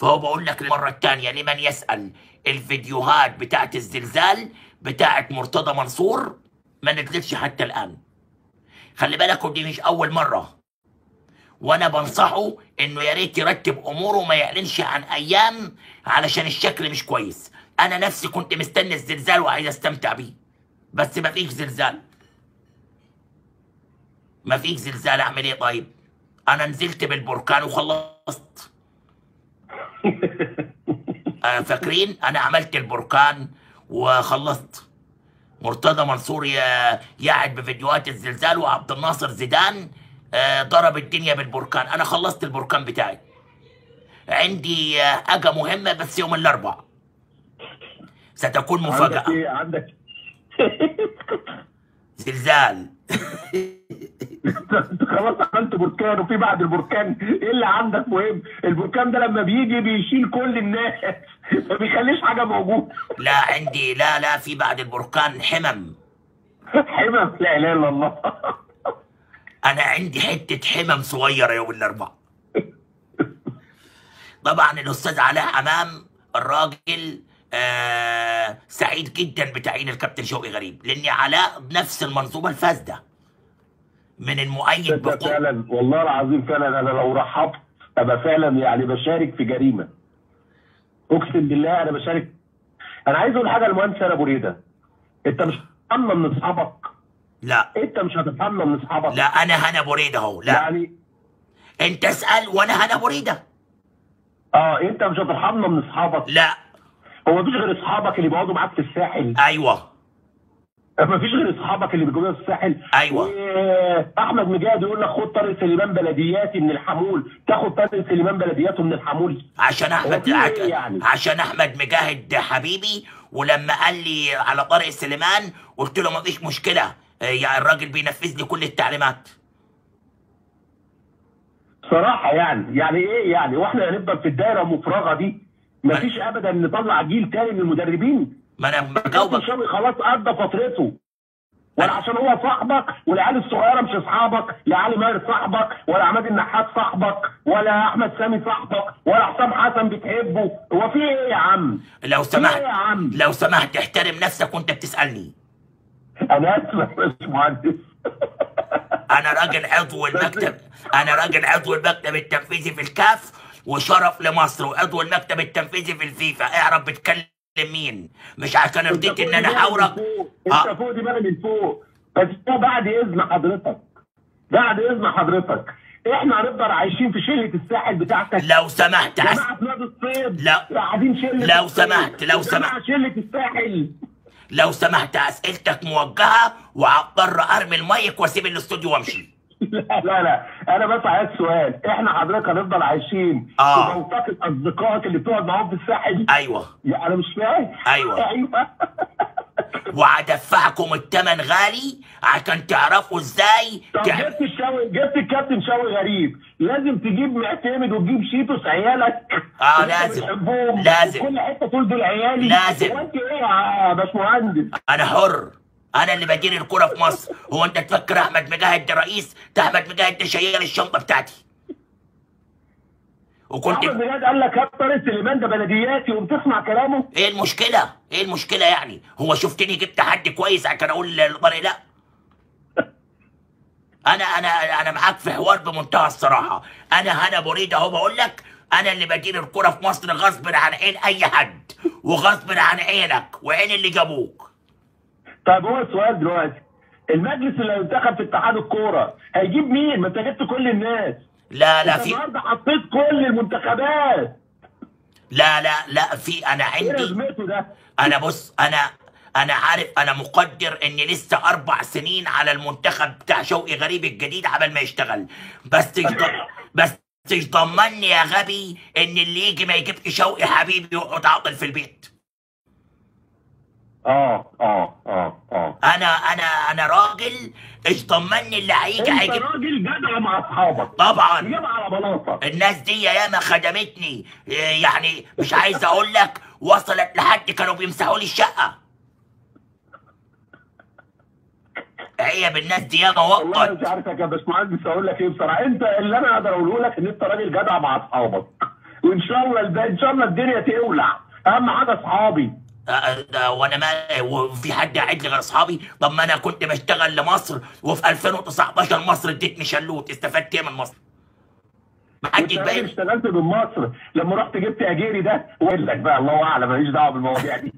فهو بقول لك المره الثانيه لمن يسال الفيديوهات بتاعت الزلزال بتاعت مرتضى منصور ما نزلتش حتى الان خلي بالك ودي مش اول مره وانا بنصحه انه يا ريت يرتب اموره وما يعلنش عن ايام علشان الشكل مش كويس انا نفسي كنت مستني الزلزال وعايز استمتع بيه بس ما فيش زلزال ما فيش زلزال اعمل ايه طيب انا نزلت بالبركان وخلصت آه، فاكرين انا عملت البركان وخلصت مرتضى منصور ي- يعد بفيديوهات الزلزال وعبد الناصر زيدان آه، ضرب الدنيا بالبركان انا خلصت البركان بتاعي عندي آه، حاجه مهمه بس يوم الاربع ستكون عندك مفاجاه ايه عندك زلزال انت خلاص عملت بركان وفي بعد البركان ايه اللي عندك مهم البركان ده لما بيجي بيشيل كل الناس ما بيخليش حاجه موجوده لا عندي لا لا في بعد البركان حمم حمم لا اله الا الله انا عندي حته حمم صغيره يوم الاربعاء طبعا الاستاذ علاء حمام الراجل آه سعيد جدا بتعيين الكابتن شوقي غريب لان علاء بنفس المنظومه الفاسده من المؤيد تصدق بقوه فعلا والله العظيم فعلا انا لو رحبت ابقى فعلا يعني بشارك في جريمه اقسم بالله انا بشارك انا عايز اقول حاجه للمهندس انا ابو ريده انت مش هتتحمى من اصحابك لا انت مش هتتحمى من اصحابك لا انا هنا بريده اهو لا يعني انت اسال وانا هنا بريده اه انت مش هترحمنا من اصحابك لا هو مفيش غير اصحابك اللي بيقعدوا معاك في الساحل ايوه مفيش غير اصحابك اللي بيجوا في الساحل أيوة. احمد مجاهد يقول لك خد طارق سليمان بلدياتي من الحمول تاخد طارق سليمان بلدياته من الحمول عشان احمد في ع- إيه يعني؟ عشان احمد مجاهد حبيبي ولما قال لي على طارق سليمان قلت له ما فيش مشكله آه، يعني الراجل بينفذ لي كل التعليمات صراحه يعني يعني ايه يعني واحنا هنفضل في الدايره المفرغه دي مفيش ابدا نطلع جيل تاني من المدربين ما انا كابتن بجاوبك شوقي خلاص قضى فترته ولا عشان هو صاحبك والعيال الصغيره مش اصحابك لا علي ماهر صاحبك ولا عماد النحاس صاحبك ولا احمد سامي صاحبك ولا حسام حسن بتحبه هو في ايه يا عم؟ لو في سمحت ايه يا عم؟ لو سمحت احترم نفسك وانت بتسالني انا اسف يا باشمهندس انا راجل عضو المكتب انا راجل عضو المكتب التنفيذي في الكاف وشرف لمصر وعضو المكتب التنفيذي في الفيفا اعرف بتكلم مين مش عشان رضيت ان انا حاورك انت آه. فوق دماغي من فوق بس ده بعد اذن حضرتك بعد اذن حضرتك احنا هنفضل عايشين في شله الساحل بتاعتك لو سمحت عس... جماعه في نادي الصيد لا. قاعدين شله لو الصيد. سمحت، لو سمحت. جماعه شله الساحل لو سمحت اسئلتك موجهه وهضطر ارمي المايك واسيب الاستوديو وامشي لا لا لا انا بس عايز سؤال احنا حضرتك هنفضل عايشين آه. في منطقه اصدقائك اللي بتقعد معاهم في الساحل ايوه يعني انا مش فاهم أيوة. ايوه وهدفعكم الثمن غالي عشان تعرفوا ازاي طب تع... جبت الشاوي جبت الكابتن شاوي غريب لازم تجيب معتمد وتجيب شيتوس عيالك آه، اللي أنت لازم. بتحبهم. لازم. كل حته تقول دول عيالي لازم. هو انت ايه يا باشمهندس انا حر انا اللي بدير الكرة في مصر هو انت تفكر احمد مجاهد ده رئيس ده احمد مجاهد ده شيال الشنطه بتاعتي وكنت احمد بلاد قال لك هات طارق سليمان ده بلدياتي وبتسمع كلامه ايه المشكله ايه المشكله يعني هو شفتني جبت حد كويس عشان اقول لطارق لا انا انا انا معاك في حوار بمنتهى الصراحه انا هنا بريد اهو بقول لك انا اللي بدير الكرة في مصر غصب عن عين اي حد وغصب عن عينك وعين اللي جابوك طيب هو السؤال دلوقتي المجلس اللي هينتخب في اتحاد الكوره هيجيب مين؟ ما انت جبت كل الناس لا لا انت في النهارده حطيت كل المنتخبات لا لا لا في انا ايه عندي لازمته ده؟ انا بص انا انا عارف انا مقدر ان لسه اربع سنين على المنتخب بتاع شوقي غريب الجديد عبال ما يشتغل بس يض- بس ضمني يا غبي ان اللي يجي ما يجيبش شوقي حبيبي ويقعد عاطل في البيت اه اه اه اه انا انا انا راجل ايش ضمني اللي هيجي انت هيجيب راجل جدع مع اصحابك طبعا تجيب على بلاطه الناس دي ياما خدمتني إيه يعني مش عايز اقول لك وصلت لحد كانوا بيمسحوا لي الشقه عيب الناس دي ياما والله مش وقت عارفك يا باشمهندس اقول لك ايه بصراحه انت اللي انا اقدر اقوله لك ان انت راجل جدع مع اصحابك وان شاء الله الب- ان شاء الله الدنيا تولع اهم حاجه اصحابي آه، ده وانا ما وفي حد قاعد لي غير اصحابي طب ما انا كنت بشتغل لمصر وفي 2019 مصر ادتني شلوت استفدت ايه من مصر؟ ما حدش وانت راجل باين اشتغلت من مصر لما رحت جبت اجيري ده واقول لك بقى الله اعلم ماليش دعوه بالمواضيع دي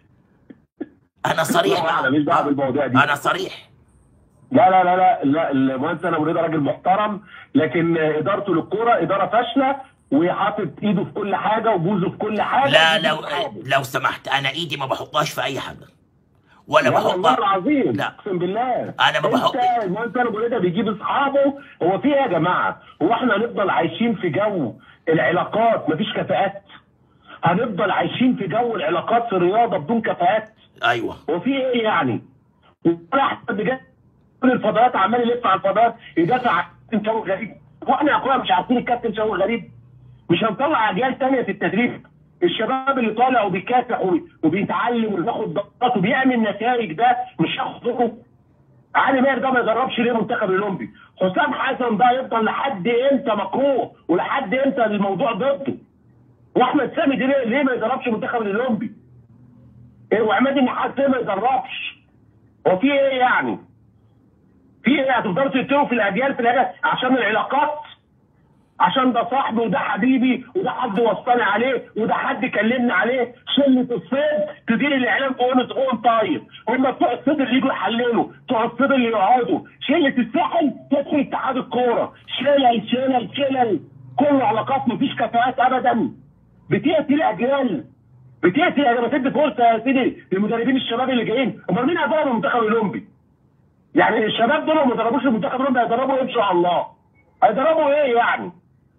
انا صريح الله اعلم ماليش دعوه بقى بالمواضيع دي انا صريح لا لا لا لا لا المهندس انا مريض راجل محترم لكن ادارته للكوره اداره فاشله وحاطط ايده في كل حاجه وبوزه في كل حاجه لا وبوزه لو في أصحابه. لو سمحت انا ايدي ما بحطهاش في اي حاجه ولا لا والله بحطها العظيم لا. اقسم بالله أنا ما بحط- انت المهندس انا مريض بيجيب اصحابه هو في ايه يا جماعه؟ هو احنا هنفضل عايشين في جو العلاقات مفيش كفاءات؟ هنفضل عايشين في جو العلاقات في الرياضه بدون كفاءات؟ ايوه هو في ايه يعني؟ ولا حد جاي كل الفضاءات عمال يلف على الفضاءات يدافع عن الكابتن شوقي غريب واحنا يا اخويا مش عارفين الكابتن شوقي غريب مش هنطلع اجيال تانية في التدريب الشباب اللي طالع وبيكافح وبي- وبيتعلم وبياخد ضغطات وبيعمل نتائج ده مش هياخد حقوقه علي ماهر ده ما يدربش ليه المنتخب الاولمبي حسام حسن ده يفضل لحد امتى مكروه ولحد امتى الموضوع ضده واحمد سامي ده ليه, ليه ما يدربش المنتخب الاولمبي إيه وعماد النحاس ليه ما يدربش هو في ايه يعني في ايه هتفضلوا تقتلوا في الاجيال في الاجيال عشان العلاقات عشان ده صاحبي وده حبيبي وده حد وصاني عليه وده حد كلمني عليه شله الصيد تدير الاعلام تقول تقول طيب هم بتوع الصيد اللي يجوا يحللوا بتوع الصيد اللي يقعدوا شله الساحل تدخل اتحاد الكوره شلل شلل شلل كل علاقات مفيش كفاءات ابدا بتقتل اجيال بتقتل يا ما تدي فرصه يا سيدي للمدربين الشباب اللي جايين امال مين هيدرب المنتخب الاولمبي؟ يعني الشباب دول لو ما دربوش المنتخب الاولمبي هيدربوا ايه ان شاء الله؟ هيدربوا ايه يعني؟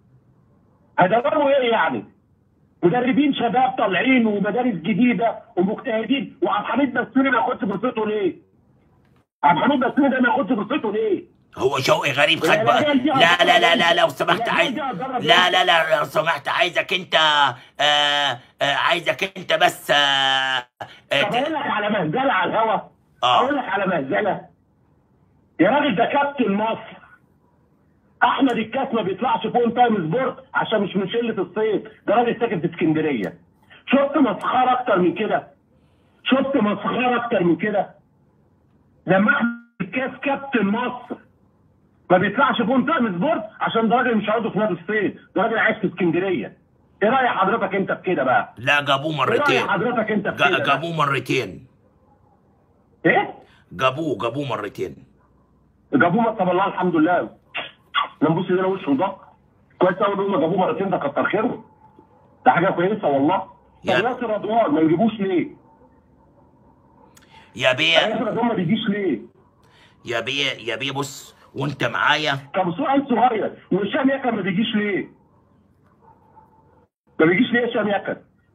هيدربوا ايه يعني؟ مدربين شباب طالعين ومدارس جديده ومجتهدين وعبد الحميد بسيوني ما ياخدش فرصته ليه؟ عبد الحميد بسيوني ده ما ياخدش فرصته ليه؟ هو شوقي غريب خد لا، بقى لا، دي لا لا لا لا لو سمحت لا، عايز دي هتجرب لا لا لا لو سمحت عايزك انت آه آه عايزك انت بس آه آه طب ت- اقول لك على مهزله على الهوا آه. اقول لك على مهزله يا راجل ده كابتن مصر احمد الكاس ما بيطلعش فوق تايم سبورت عشان مش من شله الصيد ده راجل ساكن في اسكندريه شفت مسخره اكتر من كده شفت مسخره اكتر من كده لما احمد الكاس كابتن مصر ما بيطلعش فوق تايم سبورت عشان ده راجل مش عضو في نادي الصيد ده راجل عايش في اسكندريه ايه راي حضرتك انت في كده بقى؟ لا جابوه ايه راي مرتين حضرتك انت في جا- كده؟ بقى؟ جابوه مرتين ايه؟ جابوه جابوه مرتين جابوه طب الله الحمد لله نبص لنا وشه ده كويس قوي ان هم جابوه مرتين ده كتر خيرهم ده حاجه كويسه والله طب يا- ياسر رضوان ما يجيبوش ليه؟ يا بيه ياسر رضوان ما بيجيش ليه؟ يا بيه يا بيه بص وانت معايا طب سؤال صغير وهشام يكن ما بيجيش ليه؟ ما بيجيش ليه هشام يكن؟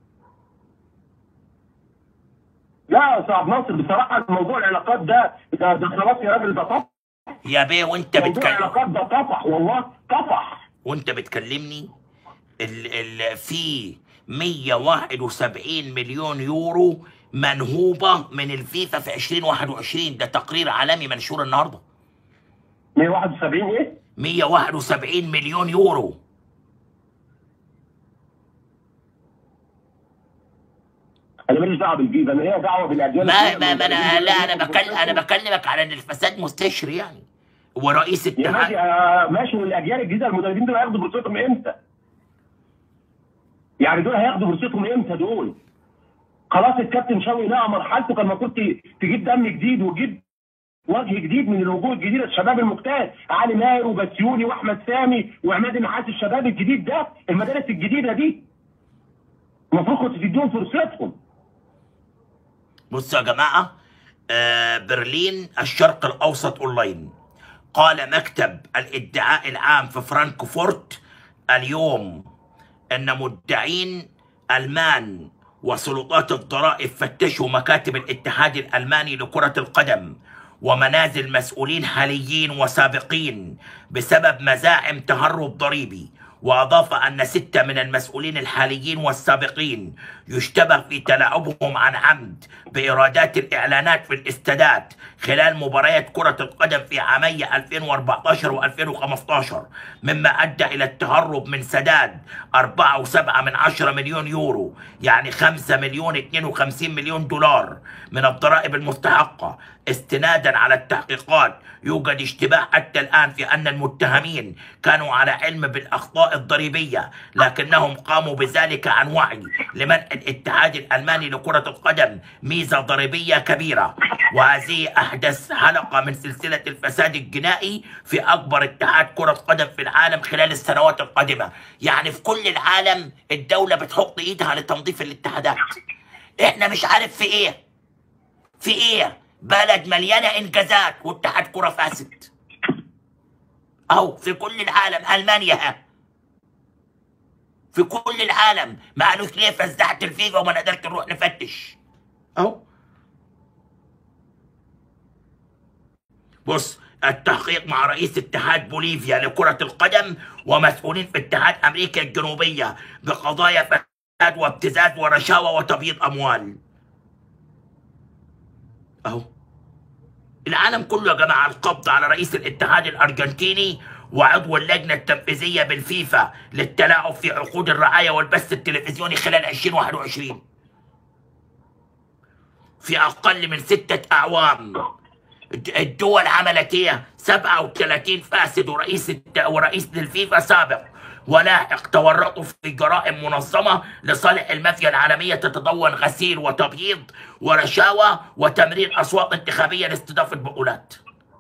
لا يا استاذ عبد الناصر بصراحه موضوع العلاقات ده ده ده خلاص يا راجل ده طفح يا بيه وانت موضوع بتكلم العلاقات ده طفح والله طفح وانت بتكلمني ال ال في 171 مليون يورو منهوبة من الفيفا في 2021 ده تقرير عالمي منشور النهارده 171 ايه؟ 171 مليون يورو انا ماليش دعوه بالجيزه انا هي دعوه بالاجيال ما ما, ما انا لا انا بكلم انا بكلمك على ان الفساد مستشري يعني ورئيس يا ماشي اتحاد آه، ماشي والاجيال الجديده المدربين دول هياخدوا فرصتهم امتى؟ يعني دول هياخدوا فرصتهم امتى دول؟ خلاص الكابتن شوقي نقى مرحلته كان المفروض ت- تجيب دم جديد وتجيب وجه جديد من الوجوه الجديده الشباب المجتهد علي ماهر وبسيوني واحمد سامي وعماد النحاس الشباب الجديد ده المدارس الجديده دي المفروض كنت تديهم فرصتهم بصوا يا جماعة آه برلين الشرق الأوسط أونلاين قال مكتب الادعاء العام في فرانكفورت اليوم أن مدعين ألمان وسلطات الضرائب فتشوا مكاتب الاتحاد الألماني لكرة القدم ومنازل مسؤولين حاليين وسابقين بسبب مزاعم تهرب ضريبي وأضاف أن ستة من المسؤولين الحاليين والسابقين يشتبه في تلاعبهم عن عمد بإيرادات الإعلانات في الاستادات خلال مباريات كرة القدم في عامي 2014 و2015 مما أدى إلى التهرب من سداد 4.7 من 10 مليون يورو يعني 5 مليون 52 مليون دولار من الضرائب المستحقة استنادا على التحقيقات يوجد اشتباه حتى الآن في أن المتهمين كانوا على علم بالأخطاء الضريبية لكنهم قاموا بذلك عن وعي لمنع الاتحاد الألماني لكرة القدم ميزة ضريبية كبيرة وهذه أحدث حلقة من سلسلة الفساد الجنائي في أكبر اتحاد كرة قدم في العالم خلال السنوات القادمة يعني في كل العالم الدولة بتحط إيدها لتنظيف الاتحادات إحنا مش عارف في إيه في إيه بلد مليانة إنجازات واتحاد كرة فاسد أهو في كل العالم ألمانيا ها في كل العالم ما قالوش ليه فزعت الفيفا وما نقدرش نروح نفتش أهو بص التحقيق مع رئيس اتحاد بوليفيا لكرة القدم ومسؤولين في اتحاد أمريكا الجنوبية بقضايا فساد وابتزاز ورشاوى وتبييض أموال أهو العالم كله يا جماعة القبض على رئيس الاتحاد الأرجنتيني وعضو اللجنة التنفيذية بالفيفا للتلاعب في عقود الرعاية والبث التلفزيوني خلال 2021 في أقل من ستة أعوام الدول عملت ايه 37 فاسد ورئيس الت... ورئيس للفيفا سابق ولاحق تورطوا في جرائم منظمة لصالح المافيا العالمية تتضمن غسيل وتبييض ورشاوى وتمرير أصوات انتخابية لاستضافة بطولات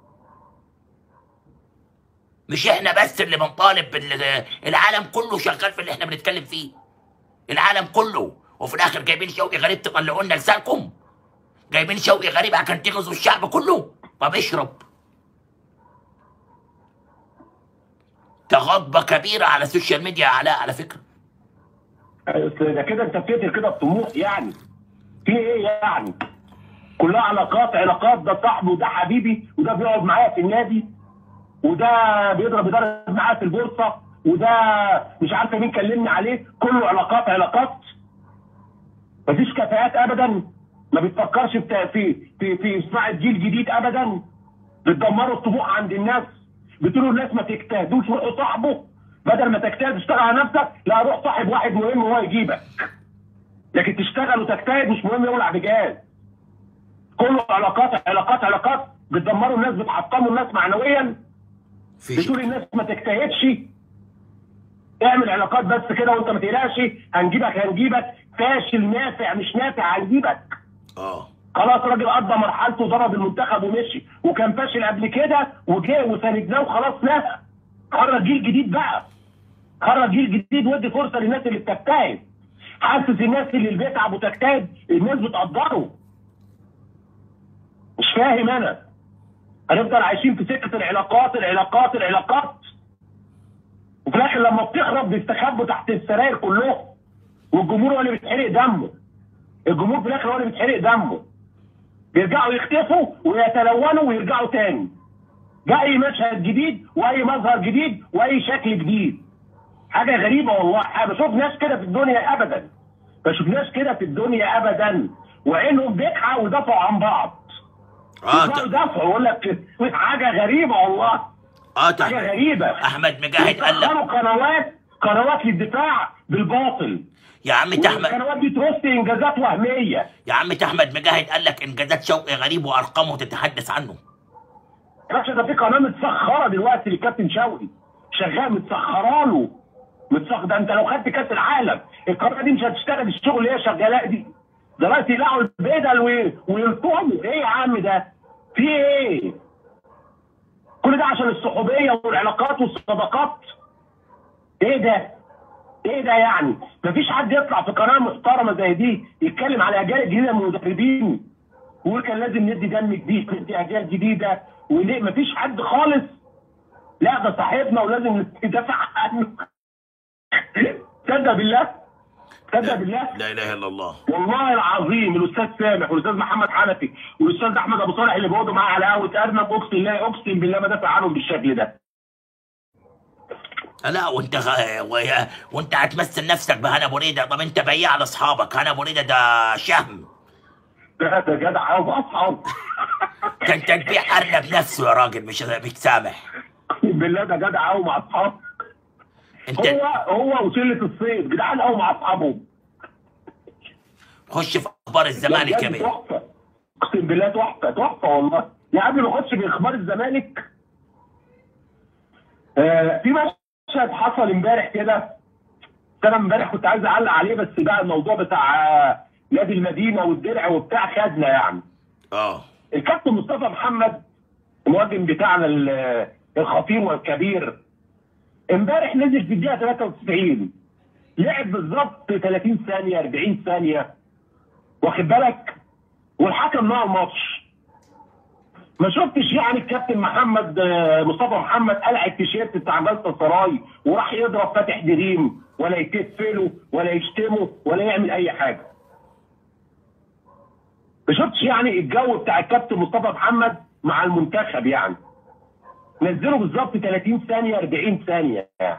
مش احنا بس اللي بنطالب بال... العالم كله شغال في اللي احنا بنتكلم فيه العالم كله وفي الاخر جايبين شوقي غريب تطلعوا لنا لسانكم جايبين شوقي غريب عشان تغزوا الشعب كله طب اشرب تغضبة كبيرة على السوشيال ميديا يا علاء على فكرة أصل ده كده انت بتقتل كده الطموح يعني في ايه يعني كلها علاقات علاقات ده صاحبي وده حبيبي وده بيقعد معايا في النادي وده بيضرب يضرب معايا في البورصه وده مش عارفه مين كلمني عليه كله علاقات علاقات مفيش كفاءات ابدا ما بتفكرش في في في, في صناعه جيل جديد ابدا بتدمروا الطموح عند الناس بتقولوا الناس ما تجتهدوش روحوا صاحبه بدل ما تجتهد تشتغل على نفسك لا روح صاحب واحد مهم وهو يجيبك لكن تشتغل وتجتهد مش مهم يولع بجهاز كله علاقات علاقات علاقات بتدمروا الناس بتحطموا الناس معنويا في بتقول الناس ما تجتهدش اعمل علاقات بس كده وانت ما تقلقش هنجيبك هنجيبك فاشل نافع مش نافع هنجيبك اه خلاص راجل قضى مرحلته ضرب المنتخب ومشي وكان فاشل قبل كده وجه وساندناه وخلاص لا خرج جيل جديد بقى خرج جيل جديد ودي فرصه للناس اللي بتجتهد حاسس الناس اللي بيتعب وتجتهد الناس بتقدره مش فاهم انا هنفضل عايشين في سكه العلاقات العلاقات العلاقات وفي الاخر لما بتخرب بيستخبوا تحت السراير كلهم والجمهور هو اللي بيتحرق دمه الجمهور في الاخر هو اللي بيتحرق دمه بيرجعوا يختفوا ويتلونوا ويرجعوا تاني ده اي مشهد جديد واي مظهر جديد واي شكل جديد حاجه غريبه والله ما بشوفناش كده في الدنيا ابدا ما شفناش كده في الدنيا ابدا وعينهم بيكحى ويدافعوا عن بعض اه يطلعوا ت- يدافعوا يقول لك حاجه غريبه والله اه ت- حاجه غريبه احمد مجاهد قال لك بيسخروا قنوات قنوات للدفاع بالباطل يا عم احمد والقنوات دي ترص انجازات وهميه يا عم احمد مجاهد قال لك انجازات شوقي غريب وارقامه تتحدث عنه يا باشا ده في قناه متسخره دلوقتي للكابتن شوقي شغال متسخره له متسخر ده انت لو خدت كاس العالم القناه دي مش هتشتغل الشغل اللي هي شغالاه دي دلوقتي يلاقوا البدل وي- ويلطموا ايه يا عم ده؟ في ايه؟ كل ده عشان الصحوبيه والعلاقات والصداقات ايه ده؟ ايه ده يعني؟ مفيش حد يطلع في قناه محترمه زي دي يتكلم على اجيال جديده من المدربين ويقول كان لازم ندي دم جديد ندي اجيال جديده وليه مفيش حد خالص لا ده صاحبنا ولازم ندافع عنه تصدق بالله تصدق بالله لا اله الا الله والله العظيم الاستاذ سامح والاستاذ محمد حنفي والاستاذ احمد ابو صالح اللي بيقعدوا معاه على قهوه ارنب اقسم بالله اقسم بالله ما دافع عنهم بالشكل ده لا وانت غ... و... وانت هتمثل نفسك بهنا ابو ريده طب انت بياع لاصحابك هنا ابو ريده ده شهم ده ده جدع قوي اصحاب ده انت تبيع ارنب نفسه يا راجل مش مش سامح اقسم بالله ده جدع قوي مع اصحابه انت هو هو وشله الصيد جدعان قوي مع اصحابهم خش في اخبار الزمالك يا بجد بيه تحفه اقسم بالله تحفه تحفه والله يا قبل ما اخش في اخبار الزمالك آه في مشهد حصل امبارح كده انا امبارح كنت عايز اعلق عليه بس بقى الموضوع بتاع آه، نادي المدينه والدرع وبتاع خدنا يعني اه الكابتن مصطفى محمد المهاجم بتاعنا ال- الخطير والكبير امبارح نزل في الدقيقه 93 لعب بالظبط 30 ثانيه 40 ثانيه واخد بالك والحكم نهى الماتش ما شفتش يعني الكابتن محمد آه، مصطفى محمد قلع التيشيرت بتاع جلطه سراي وراح يضرب فاتح دريم ولا يكتفله ولا يشتمه ولا يعمل اي حاجه ما شفتش يعني الجو بتاع الكابتن مصطفى محمد مع المنتخب يعني نزله بالظبط 30 ثانيه 40 ثانيه يعني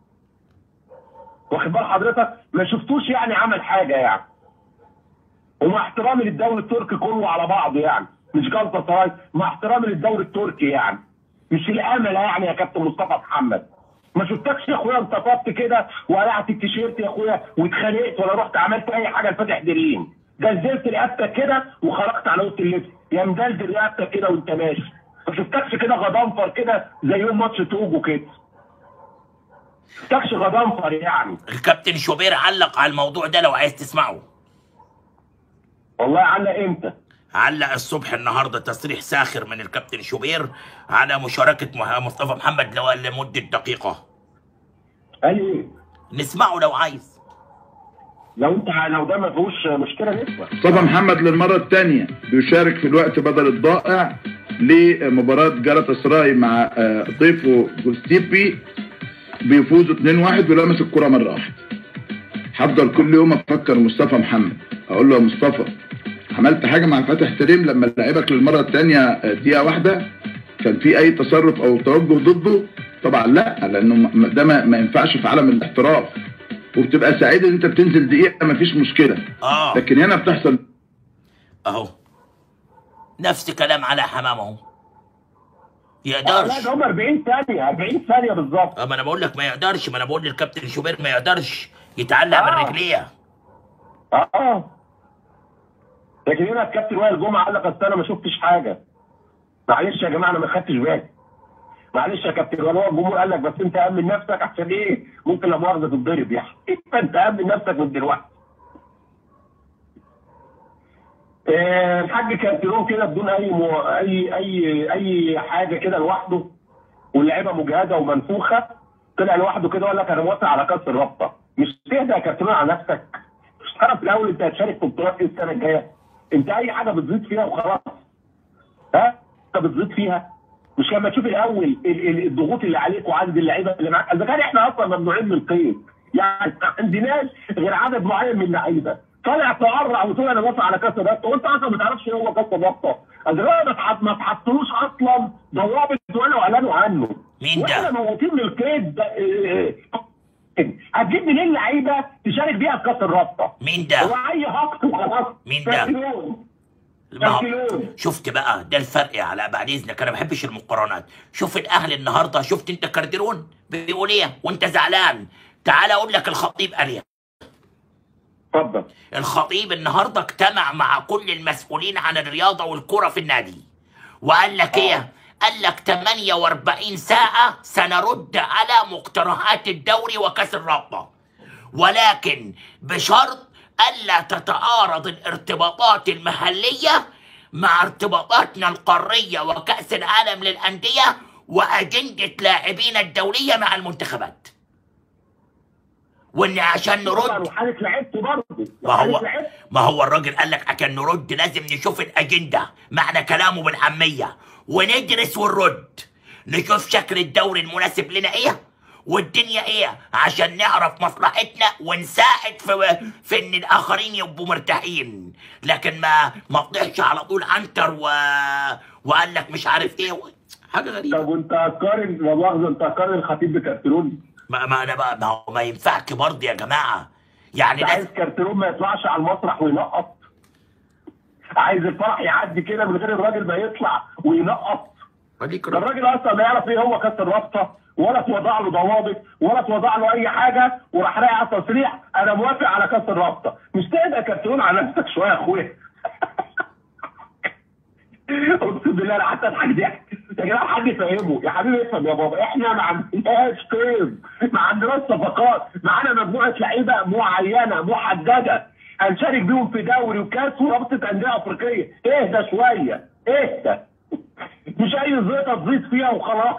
واخد بال حضرتك ما شفتوش يعني عمل حاجه يعني ومع احترامي للدوري التركي كله على بعضه يعني مش جلطه سراي مع احترامي للدوري التركي يعني مش الامل يعني يا كابتن مصطفى محمد ما شفتكش يا اخويا انتفضت كده وقلعت التيشيرت يا اخويا واتخانقت ولا رحت عملت اي حاجه لفاتح دريم دلدلت رقبتك كده وخرجت على اوضه اللبس يا مدلدل رقبتك كده وانت ماشي ما شفتكش كده غضنفر كده زي يوم ماتش توجو كده ما شفتكش غضنفر يعني الكابتن شوبير علق على الموضوع ده لو عايز تسمعه والله علق امتى علق الصبح النهارده تصريح ساخر من الكابتن شوبير على مشاركه مه- مصطفى محمد لو لمده دقيقه قال ايه نسمعه لو عايز لو انت لو ده ما فيهوش مشكله نسمع مصطفى محمد للمرة الثانية بيشارك في الوقت بدل الضائع لمباراة جالاتا سراي مع آه، ضيفه جوستيبي بيفوزوا 2-1 ولمس الكرة مرة واحدة هفضل كل يوم افكر مصطفى محمد اقول له يا مصطفى عملت حاجة مع فاتح تريم لما لعبك للمرة الثانية آه، دقيقة واحدة كان في اي تصرف او توجه ضده طبعا لا لانه م- ده ما ما ينفعش في عالم الاحتراف وبتبقى سعيد ان انت بتنزل دقيقة مفيش مشكلة اه لكن هنا بتحصل اهو نفس كلام على حمام اهو آه، لا يقدرش ده هم 40 ثانيه 40 ثانيه بالظبط اه ما انا بقول لك ما يقدرش ما انا بقول للكابتن شوبير ما يقدرش يتعلق من آه. رجليه اه اه لكن هنا الكابتن وائل جمعه قال لك اصل انا ما شفتش حاجه معلش يا جماعه انا ما خدتش بالي معلش يا كابتن وائل هو الجمهور قال لك بس انت امن نفسك عشان ايه ممكن لا مؤاخذه تتضرب يعني فانت امن نفسك من دلوقتي آه، الحاج كارتيرون كده بدون اي مو... اي اي اي حاجه كده لوحده واللعيبه مجهده ومنفوخه طلع لوحده كده وقال لك انا موافق على كاس الرابطه مش تهدى يا كارتيرون على نفسك مش تعرف الاول انت هتشارك في بطولات ايه السنه الجايه انت اي حاجه بتزيد فيها وخلاص ها انت بتزيد فيها مش لما تشوف الاول ال- ال- الضغوط اللي عليك وعدد اللعيبه اللي معاك اذا كان احنا اصلا ممنوعين من القيد يعني ما عندناش غير عدد معين من اللعيبه طالع تقرع وتقول انا موافق على كاس الرابطه وانت اصلا ما تعرفش ايه هو كاس الرابطه اذا ما تحط- ما تحطلوش اصلا ضوابط ولا اعلنوا عنه مين ده؟ واحنا موجودين من القيد ده- إيه- إيه- هتجيب منين لعيبه تشارك بيها في كاس الرابطه؟ مين ده؟ هو اي هقط وخلاص مين ده؟ كارتيرون. ما هو- كارتيرون. شفت بقى ده الفرق يا علاء بعد اذنك انا ما بحبش المقارنات شوف الاهلي النهارده شفت انت كارديرون بيقول ايه وانت زعلان تعال اقول لك الخطيب قال ايه اتفضل الخطيب النهارده اجتمع مع كل المسؤولين عن الرياضه والكره في النادي وقال لك ايه قال لك 48 ساعه سنرد على مقترحات الدوري وكاس الرابطه ولكن بشرط الا تتعارض الارتباطات المحليه مع ارتباطاتنا القاريه وكاس العالم للانديه واجنده لاعبين الدوليه مع المنتخبات وان عشان طبعا نرد وحاله لعبته برضه ما هو وحالة لعبته. ما هو الراجل قال لك عشان نرد لازم نشوف الاجنده معنى كلامه بالعاميه وندرس ونرد نشوف شكل الدوري المناسب لنا ايه والدنيا ايه عشان نعرف مصلحتنا ونساعد في في ان الاخرين يبقوا مرتاحين لكن ما ما طلعش على طول عنتر و... وقال لك مش عارف ايه و... حاجه غريبه طب وانت هتقارن لا مؤاخذه انت هتقارن الخطيب بكارتيرون ما, ما انا بقى ما هو ما ينفعش برضه يا جماعه يعني انت عايز لازم كارتيرون ما يطلعش على المسرح وينقط عايز الفرح يعدي كده من غير الراجل ما يطلع وينقط خليك ده الراجل اصلا لا يعرف ايه هو كاس الرابطه ولا اتوضع له ضوابط ولا اتوضع له اي حاجه وراح رايح على التصريح انا موافق على كاس الرابطه مش تبقى كرتون على نفسك شويه يا اخويا اقسم بالله انا حتى اضحك ضحك يا جماعه حد يفهمه يا حبيبي افهم يا بابا احنا ما عندناش قيم ما عندناش صفقات معانا مجموعه لعيبه معينه محدده هنشارك بيهم في دوري وكاس ورابطه انديه افريقيه اهدى شويه اهدى مش اي زيطه تزيط فيها وخلاص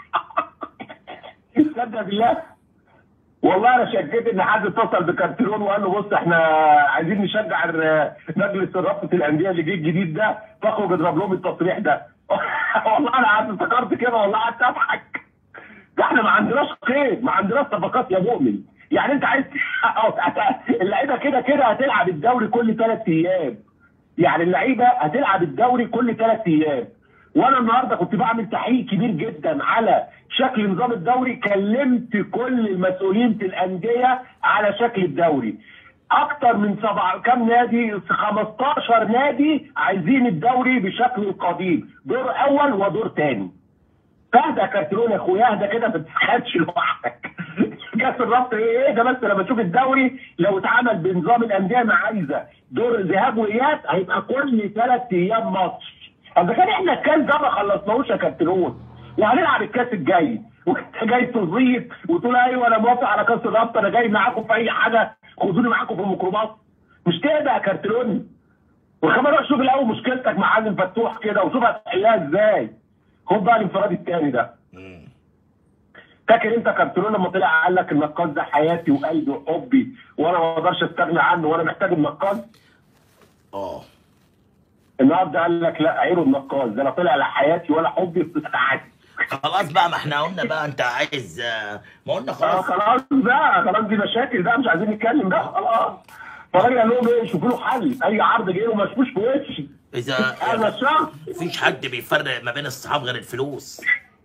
تصدق بالله والله انا شكيت ان حد اتصل بكارتيرون وقال له بص احنا عايزين نشجع ال- مجلس رابطه الانديه اللي جه الجديد ده فاخرج اضرب لهم التصريح ده والله انا قعدت افتكرت كده والله قعدت اضحك ده احنا ما عندناش قيد ما عندناش صفقات يا مؤمن يعني انت عايز اللعيبه كده كده هتلعب الدوري كل ثلاث ايام يعني اللعيبه هتلعب الدوري كل ثلاث ايام وانا النهارده كنت بعمل تحقيق كبير جدا على شكل نظام الدوري كلمت كل المسؤولين في الانديه على شكل الدوري اكتر من سبع كام نادي 15 نادي عايزين الدوري بشكل القديم دور اول ودور ثاني فاهدى يا كارتيرون يا اخويا اهدى كده ما تتخدش لوحدك كاس الرابطه ايه ايه ده بس لما تشوف الدوري لو اتعمل بنظام الانديه ما عايزه دور ذهاب واياب هيبقى كل ثلاث ايام ماتش اذا كان احنا الكاس ده ما خلصناهوش يا كابتنون وهنلعب الكاس الجاي وانت جاي تزيط وتقول ايوه انا موافق على كاس الرابطه انا جاي معاكم في اي حاجه خدوني معاكم في الميكروباص مش كده يا كارتلون وكمان روح شوف الاول مشكلتك مع عازم فتوح كده وشوف هتحلها ازاي خد بقى الانفراد الثاني ده مم. فاكر انت كارتلون لما طلع قال لك النقاش ده حياتي وقلبي وحبي وانا ما اقدرش استغنى عنه وانا محتاج النقاش اه النهارده قال لك لا عيروا النقاش ده لا طلع لا حياتي ولا حبي في ساعتي خلاص بقى ما احنا قلنا بقى انت عايز آه، ما قلنا اه خلاص خلاص بقى خلاص دي مشاكل بقى مش عايزين نتكلم بقى خلاص فالراجل قال لهم ايه شوفوا له حل اي عرض جاي له ما شافوش في وشي اذا انا الشخص مفيش حد بيفرق ما بين الصحاب غير الفلوس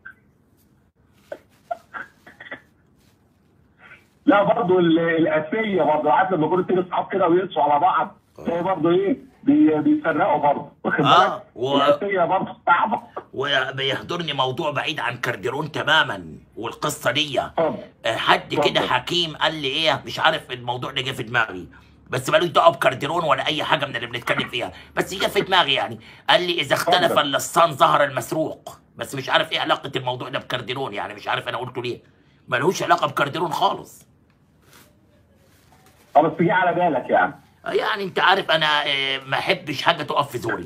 لا برضه ال- الاسيه برضه عارف لما يكونوا اتنين اصحاب كده ويقسوا على بعض تلاقي برضه ايه بي- بيتفرقوا برضه واخد آه، بالك؟ و- الاسيه برضه صعبه وبيحضرني موضوع بعيد عن كارديرون تماما والقصه دي اتفضل. آه، حد كده اتفضل. حكيم قال لي ايه مش عارف الموضوع ده جه في دماغي بس مالوش دعوه بكارديرون ولا اي حاجه من اللي بنتكلم فيها بس جه في دماغي يعني قال لي اذا اختلف اتفضل. اللصان ظهر المسروق بس مش عارف ايه علاقه الموضوع ده بكارديرون يعني مش عارف انا قلته ليه ملوش علاقه بكارديرون خالص اه بس جه على بالك يعني آه، يعني انت عارف انا آه، ما احبش حاجه تقف في زوري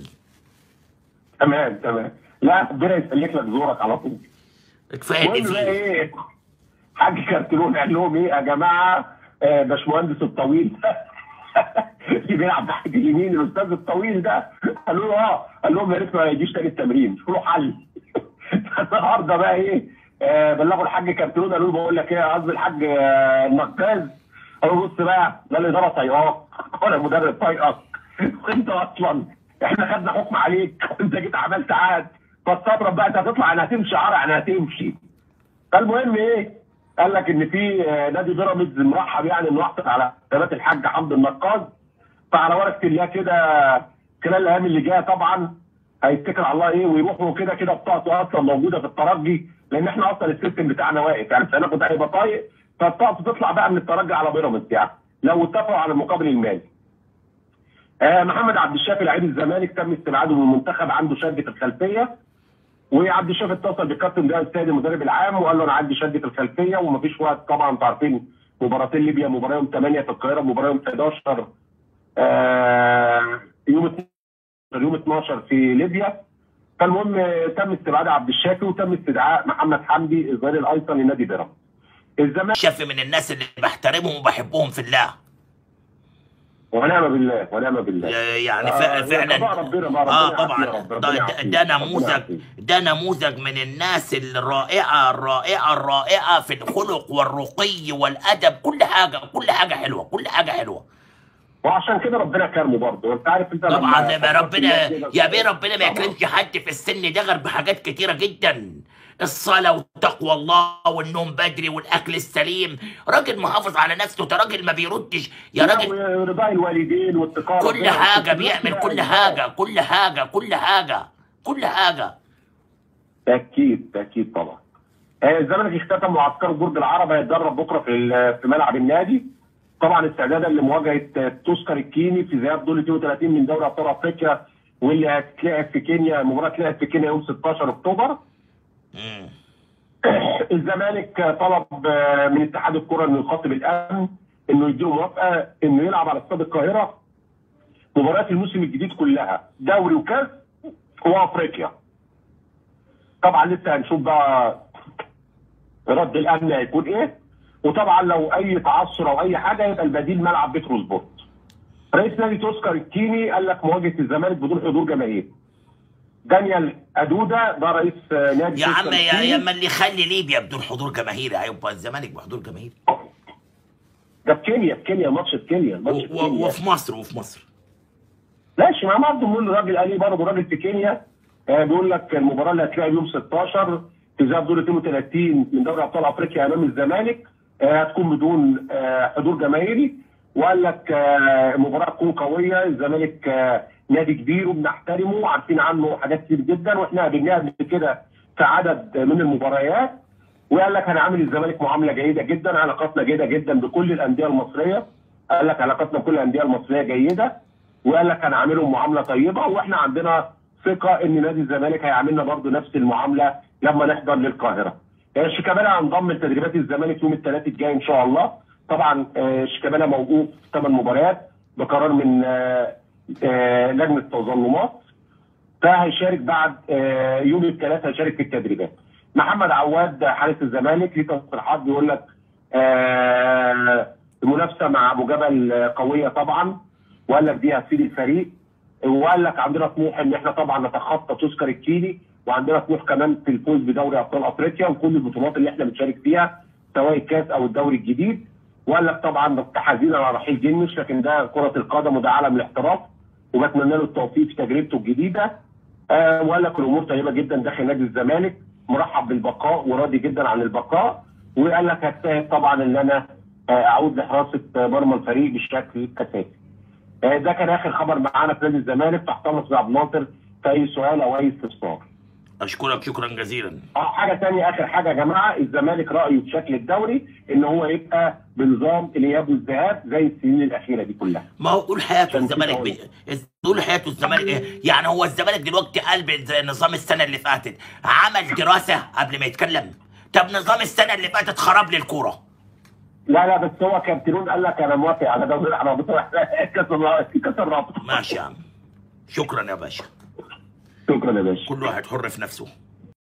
تمام تمام لا ربنا يسلك لك زورك على طول كفايه المهم اللي بقى فيه ايه حاج كارتلون قال لهم ايه يا جماعه آه، باشمهندس الطويل اللي بيلعب تحت اليمين الاستاذ الطويل ده قالوا له اه قال لهم يا ريت ما يجيش تاني التمرين شوفوا له حل النهارده بقى ايه آه بلغوا الحاج كارتلون قالوا له بقول لك ايه قصدي الحاج آه، النقاز قالوا له بص بقى ده الاداره طايقاك ولا المدرب طايقك انت اصلا احنا خدنا حكم عليك وانت جيت عملت عاد فاستغرب بقى انت هتطلع انا هتمشي عرق انا هتمشي فالمهم ايه قال لك ان في آه، نادي بيراميدز مرحب يعني انه يحصل على ثبات الحاج حمد النقاز فعلى ورقه الله كده خلال الايام اللي جايه طبعا هيتكل على الله ايه ويروحوا كده كده بطاقته اصلا موجوده في الترجي لان احنا اصلا السيستم بتاعنا واقف يعني مش هناخد اي بطايق فالطاقه تطلع بقى من الترجي على بيراميدز يعني لو اتفقوا على المقابل المالي. آه محمد عبد الشافي لعيب الزمالك تم استبعاده من المنتخب عنده شد في الخلفيه وعبد الشافي اتصل بالكابتن ده السيد المدرب العام وقال له انا عندي شد في الخلفيه ومفيش وقت طبعا انتوا عارفين مباراتين ليبيا مباراه يوم 8 في القاهره مباراه يوم 11 آه يوم 12 يوم 12 في ليبيا فالمهم آه، تم استبعاد عبد الشافي وتم استدعاء محمد حمدي الظهير الايسر لنادي بيراميدز الزمالك شاف من الناس اللي بحترمهم وبحبهم في الله ونعم بالله ونعم بالله يعني آه، فع- فعلا قضاء ربنا بقى، ربنا اه يعافينا طبعا يا رب، ربنا ده, ده, يعافينا، ده ربنا نموذج يعافينا. ده نموذج من الناس الرائعه الرائعه الرائعه في الخلق والرقي والادب كل حاجه كل حاجه حلوه كل حاجه حلوه وعشان كده ربنا كرمه برضه انت عارف انت طبعا لما يا فكرت ربنا الناس كده- يا بيه ربنا ما طبعاً. يكرمش حد في السن ده غير بحاجات كتيره جدا الصلاة وتقوى الله والنوم بدري والأكل السليم راجل محافظ على نفسه ده راجل ما بيردش يا راجل ورضاء الوالدين واتقاء كل ربنا. حاجة بيعمل كل حاجة كل حاجة كل حاجة كل حاجة تأكيد تأكيد طبعا آه، الزمالك اختتم معسكر برج العرب هيتدرب بكره في ال- في ملعب النادي طبعا استعدادا لمواجهه آه، توسكر الكيني في ذهاب دور 32 من دوري ابطال افريقيا واللي هتتلعب في كينيا المباراه هتتلعب في كينيا يوم 16 اكتوبر مم. الزمالك آه، طلب آه، من اتحاد الكره انه يخاطب الامن انه يديله موافقه انه يلعب على استاد القاهره مباريات الموسم الجديد كلها دوري وكاس وافريقيا طبعا لسه هنشوف بقى رد الامن هيكون ايه وطبعا لو اي تعثر او اي حاجه يبقى البديل ملعب بترو سبورت رئيس نادي توسكر الكيني قال لك مواجهه الزمالك بدون حضور جماهير دانيال ادودا ده رئيس آه، نادي يا عم توسكر يا الكيني. يا اما اللي يخلي ليبيا بدون حضور جماهيري هيبقى الزمالك بحضور جماهيري ده في كينيا في كينيا ماتش في كينيا و- ماتش في و- كينيا وفي مصر وفي مصر ماشي ما برضه بنقول الراجل قال ايه برضه راجل في كينيا آه، بيقول لك المباراه اللي هتلعب يوم 16 في ذهاب دور 32 من دوري ابطال افريقيا امام الزمالك آه، هتكون بدون آه، حضور جماهيري وقال لك آه، المباراه تكون قويه الزمالك آه، نادي كبير وبنحترمه وعارفين عنه حاجات كتير جدا واحنا قابلناه قبل كده في عدد من المباريات وقال لك هنعامل الزمالك معامله جيده جدا علاقاتنا جيده جدا بكل الانديه المصريه قال لك علاقاتنا بكل الانديه المصريه جيده وقال لك هنعاملهم معامله طيبه واحنا عندنا ثقه ان نادي الزمالك هيعاملنا برضه نفس المعامله لما نحضر للقاهره. آه، شيكابالا هنضم لتدريبات الزمالك يوم الثلاث الجاي ان شاء الله. طبعا آه، شيكابالا موقوف ثمان مباريات بقرار من آه، آه، لجنه تظلمات. فهيشارك بعد آه، يوم الثلاث هيشارك في التدريبات. محمد عواد حارس الزمالك ليه تصريحات بيقول لك آه، المنافسه مع ابو جبل آه، قويه طبعا وقال لك دي هتفيد الفريق وقال لك عندنا طموح ان احنا طبعا نتخطى تذكر الكيلي وعندنا طموح كمان في الفوز بدوري ابطال افريقيا وكل البطولات اللي احنا بنشارك فيها سواء الكاس او الدوري الجديد وقال لك طبعا حزين على رحيل جنش لكن ده كره القدم وده عالم الاحتراف وبتمنى له التوفيق في تجربته الجديده آه وقال لك الامور طيبه جدا داخل نادي الزمالك مرحب بالبقاء وراضي جدا عن البقاء وقال لك هجتهد طبعا ان انا آه، اعود لحراسه آه، مرمى الفريق بشكل اساسي. آه، ده كان اخر خبر معانا في نادي الزمالك تحت امر عبد الناصر في اي سؤال او اي استفسار. اشكرك شكرا جزيلا اه حاجه ثانيه اخر حاجه يا جماعه الزمالك رايه بشكل الدوري ان هو يبقى بنظام الاياب والذهاب زي السنين الاخيره دي كلها. ما هو طول حياته عشان الزمالك كده بي... طول حياته الزمالك إيه؟ يعني هو الزمالك دلوقتي قلب زي نظام السنه اللي فاتت عمل دراسه قبل ما يتكلم طب نظام السنه اللي فاتت خرب لي الكوره لا لا بس هو كابتنون قال لك انا موافق على دوري على بطوله كاس الر- كاس الرابطه. ماشي يا عم شكرا يا باشا شكرا يا باشا. كل واحد حر في نفسه